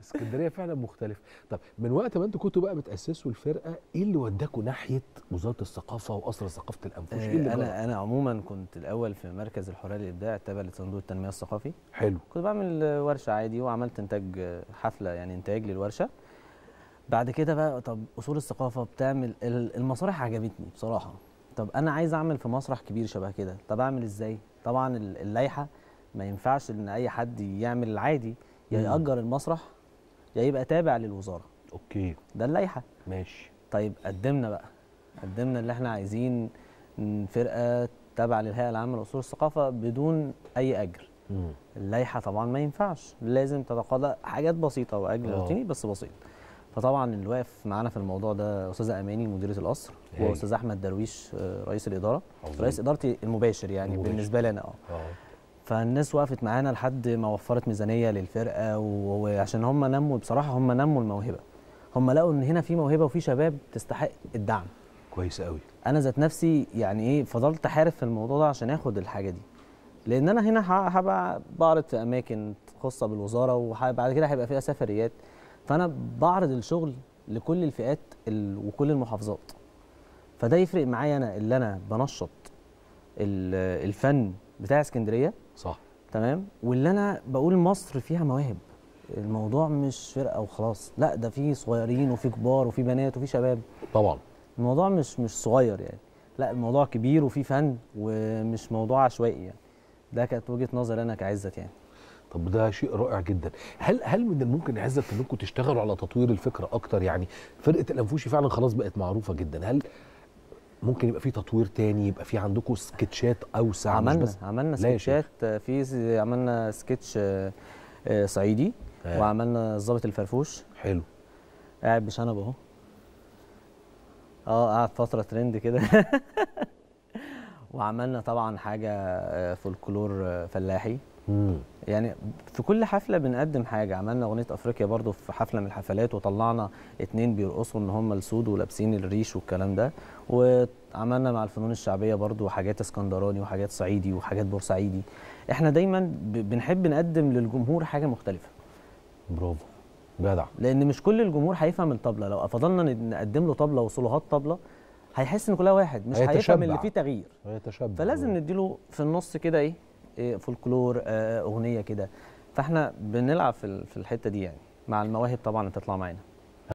اسكندريه فعلا مختلف طب من وقت ما انتوا كنتوا بقى بتاسسوا الفرقه ايه اللي وداكوا ناحيه وزاره الثقافه واسرى ثقافه الانفوش ايه اللي جرى؟ انا انا عموما كنت الاول في مركز الحريه للابداع التابع لصندوق التنميه الثقافي حلو كنت بعمل ورشه عادي وعملت انتاج حفله يعني انتاج للورشه بعد كده بقى طب اصول الثقافه بتعمل ال- المسارح عجبتني بصراحه طب انا عايز اعمل في مسرح كبير شبه كده طب اعمل ازاي طبعا ال- اللائحه ما ينفعش ان اي حد يعمل العادي يا مم. ياجر المسرح يا يبقى تابع للوزاره اوكي ده اللائحه ماشي طيب قدمنا بقى قدمنا اللي احنا عايزين م، فرقه تابعه للهيئه العامه لاصول الثقافه بدون اي اجر مم. اللائحه طبعا ما ينفعش لازم تتقاضى حاجات بسيطه واجر آه. روتيني بس بسيط فطبعا اللي واقف معانا في الموضوع ده استاذه اماني مديره القصر هايل. واستاذ احمد درويش آه، رئيس الاداره عظيم. رئيس ادارتي المباشر يعني المباشر. بالنسبه لي انا اه اه فالناس وقفت معانا لحد ما وفرت ميزانيه للفرقه و- وعشان هم نموا بصراحه هم نموا الموهبه هم لقوا ان هنا في موهبه وفي شباب تستحق الدعم كويس قوي انا ذات نفسي يعني ايه فضلت احارب في الموضوع ده عشان اخد الحاجه دي لان انا هنا ه- هبقى بعرض في اماكن خاصه بالوزاره وبعد كده هيبقى فيها سفريات فانا بعرض الشغل لكل الفئات ال- وكل المحافظات فده يفرق معايا انا اللي انا بنشط ال- الفن بتاع اسكندريه صح تمام واللي انا بقول مصر فيها مواهب الموضوع مش فرقه وخلاص لا ده في صغيرين وفي كبار وفي بنات وفي شباب طبعا الموضوع مش مش صغير يعني لا الموضوع كبير وفي فن ومش موضوع عشوائي يعني ده كانت وجهه نظري انا كعزت يعني طب ده شيء رائع جدا هل هل من الممكن يا عزت انكم تشتغلوا على تطوير الفكره اكتر يعني فرقه الانفوشي فعلا خلاص بقت معروفه جدا هل ممكن يبقى في تطوير تاني يبقى في عندكم سكتشات اوسع مش عملنا بس عملنا لا يا سكتشات آه، في ز- عملنا سكتش آه، آه، صعيدي آه. وعملنا الظابط الفرفوش حلو قاعد بشنب اهو اه قعد فتره ترند كده وعملنا طبعا حاجه آه، فولكلور آه، فلاحي مم. يعني في كل حفله بنقدم حاجه عملنا اغنيه افريقيا برضو في حفله من الحفلات وطلعنا اتنين بيرقصوا ان هم السود ولابسين الريش والكلام ده وعملنا مع الفنون الشعبيه برضو حاجات اسكندراني وحاجات صعيدي وحاجات بورسعيدي احنا دايما ب- بنحب نقدم للجمهور حاجه مختلفه برافو جدع لان مش كل الجمهور هيفهم الطبله لو فضلنا ن- نقدم له طبله وصولوهات طبله هيحس ان كلها واحد مش هيفهم هيتشبع. اللي فيه تغيير يتشبع فلازم نديله في النص كده ايه إيه فولكلور آه، اغنيه كده فاحنا بنلعب في ال- في الحته دي يعني مع المواهب طبعا اللي تطلع معانا